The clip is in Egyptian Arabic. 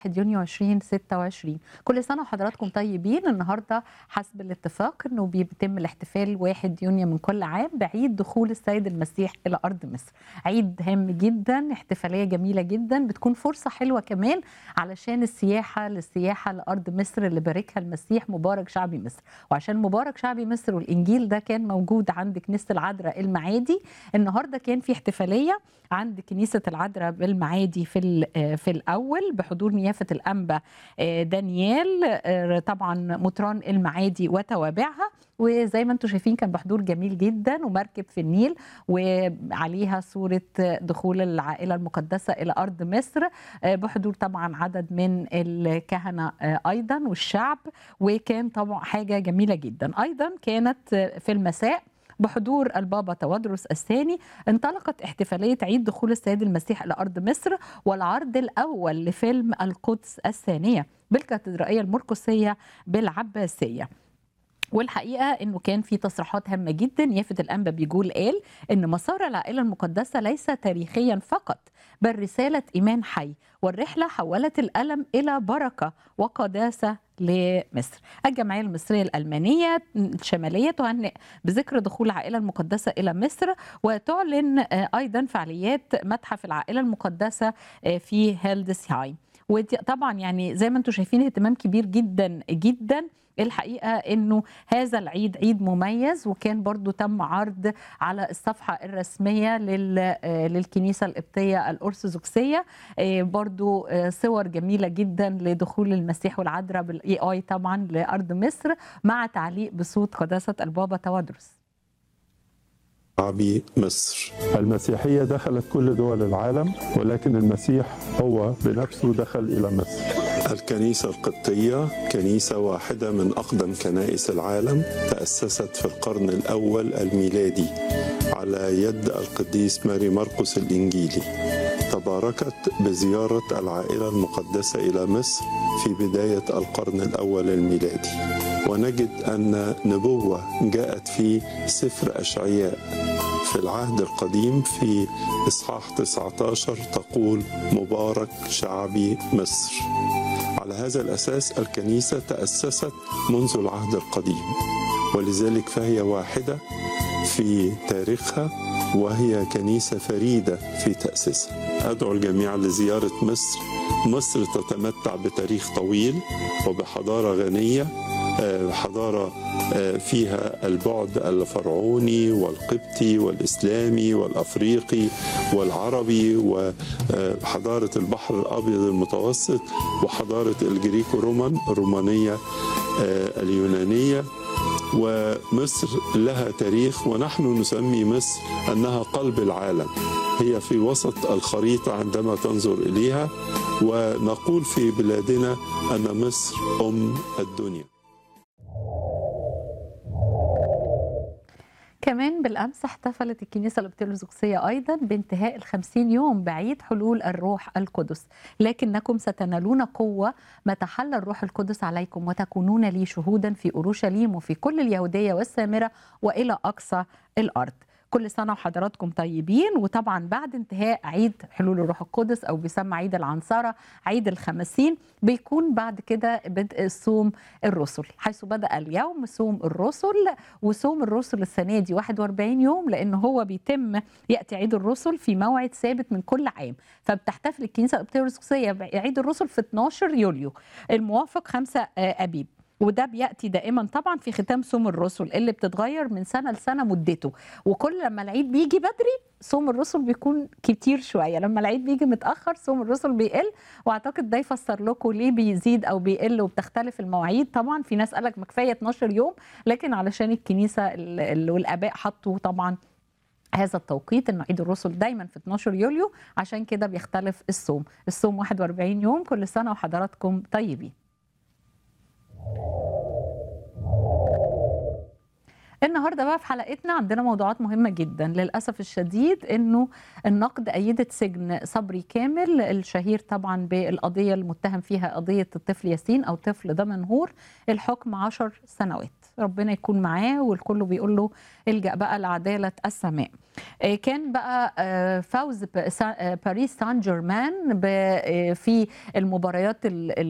1 يونيو 2026 كل سنة وحضراتكم طيبين النهاردة حسب الاتفاق أنه بيتم الاحتفال 1 يونيو من كل عام بعيد دخول السيد المسيح إلى أرض مصر عيد هام جدا احتفالية جميلة جدا بتكون فرصة حلوة كمان علشان السياحة للسياحة لأرض مصر اللي باركها المسيح مبارك شعبي مصر وعشان مبارك شعبي مصر والإنجيل ده كان موجود عند كنيسة العذراء المعادي النهاردة كان في احتفالية عند كنيسة العذراء بالمعادي في في الأول بحضور نيافة الأنبا دانيال طبعا مطران المعادي وتوابعها وزي ما انتم شايفين كان بحضور جميل جدا ومركب في النيل وعليها صورة دخول العائلة المقدسة إلى أرض مصر بحضور طبعا عدد من الكهنة أيضا والشعب وكان طبعا حاجة جميلة جدا أيضا كانت في المساء بحضور البابا توادرس الثاني انطلقت احتفالية عيد دخول السيد المسيح إلى أرض مصر والعرض الأول لفيلم القدس الثانية بالكاتدرائية المرقسية بالعباسية والحقيقه انه كان في تصريحات هامه جدا يافت الانبا بيقول قال ان مسار العائله المقدسه ليس تاريخيا فقط بل رساله ايمان حي والرحله حولت الالم الى بركه وقداسه لمصر الجمعية المصرية الألمانية الشمالية تهنئ بذكر دخول العائلة المقدسة إلى مصر وتعلن أيضا فعاليات متحف العائلة المقدسة في هيلدسهايم وطبعا يعني زي ما انتم شايفين اهتمام كبير جدا جدا الحقيقه انه هذا العيد عيد مميز وكان برضو تم عرض على الصفحه الرسميه للكنيسه القبطيه الارثوذكسيه برضو صور جميله جدا لدخول المسيح والعذراء بالاي اي طبعا لارض مصر مع تعليق بصوت قداسه البابا توادرس شعبي مصر المسيحية دخلت كل دول العالم ولكن المسيح هو بنفسه دخل إلى مصر الكنيسة القبطية كنيسة واحدة من أقدم كنائس العالم تأسست في القرن الأول الميلادي على يد القديس ماري مرقس الإنجيلي تباركت بزيارة العائلة المقدسة إلى مصر في بداية القرن الأول الميلادي ونجد أن نبوة جاءت في سفر أشعياء في العهد القديم في إصحاح 19 تقول مبارك شعبي مصر على هذا الأساس الكنيسة تأسست منذ العهد القديم ولذلك فهي واحدة في تاريخها وهي كنيسة فريدة في تأسيسها أدعو الجميع لزيارة مصر مصر تتمتع بتاريخ طويل وبحضارة غنية حضارة فيها البعد الفرعوني والقبطي والإسلامي والأفريقي والعربي وحضارة البحر الأبيض المتوسط وحضارة الجريكو رومان الرومانية اليونانية ومصر لها تاريخ ونحن نسمي مصر أنها قلب العالم هي في وسط الخريطة عندما تنظر إليها ونقول في بلادنا أن مصر أم الدنيا كمان بالامس احتفلت الكنيسه الارثوذكسيه ايضا بانتهاء الخمسين يوم بعيد حلول الروح القدس لكنكم ستنالون قوه متى حل الروح القدس عليكم وتكونون لي شهودا في اورشليم وفي كل اليهوديه والسامره والى اقصى الارض كل سنة وحضراتكم طيبين وطبعا بعد انتهاء عيد حلول الروح القدس أو بيسمى عيد العنصرة عيد الخمسين بيكون بعد كده بدء صوم الرسل حيث بدأ اليوم صوم الرسل وصوم الرسل السنة دي 41 يوم لأن هو بيتم يأتي عيد الرسل في موعد ثابت من كل عام فبتحتفل الكنيسة الأرثوذكسية بعيد الرسل في 12 يوليو الموافق 5 أبيب وده بياتي دائما طبعا في ختام صوم الرسل اللي بتتغير من سنه لسنه مدته وكل لما العيد بيجي بدري صوم الرسل بيكون كتير شويه لما العيد بيجي متاخر صوم الرسل بيقل واعتقد ده يفسر لكم ليه بيزيد او بيقل وبتختلف المواعيد طبعا في ناس قالك ما كفايه 12 يوم لكن علشان الكنيسه والاباء حطوا طبعا هذا التوقيت انه عيد الرسل دايما في 12 يوليو عشان كده بيختلف الصوم الصوم 41 يوم كل سنه وحضراتكم طيبين النهارده بقى في حلقتنا عندنا موضوعات مهمه جدا للاسف الشديد انه النقد ايدت سجن صبري كامل الشهير طبعا بالقضيه المتهم فيها قضيه الطفل ياسين او طفل دمنهور الحكم 10 سنوات ربنا يكون معاه والكل بيقول له الجا بقى لعداله السماء آه، كان بقى آه، فوز ب- سا- آه، باريس سان جيرمان ب- آه، في المباريات ال-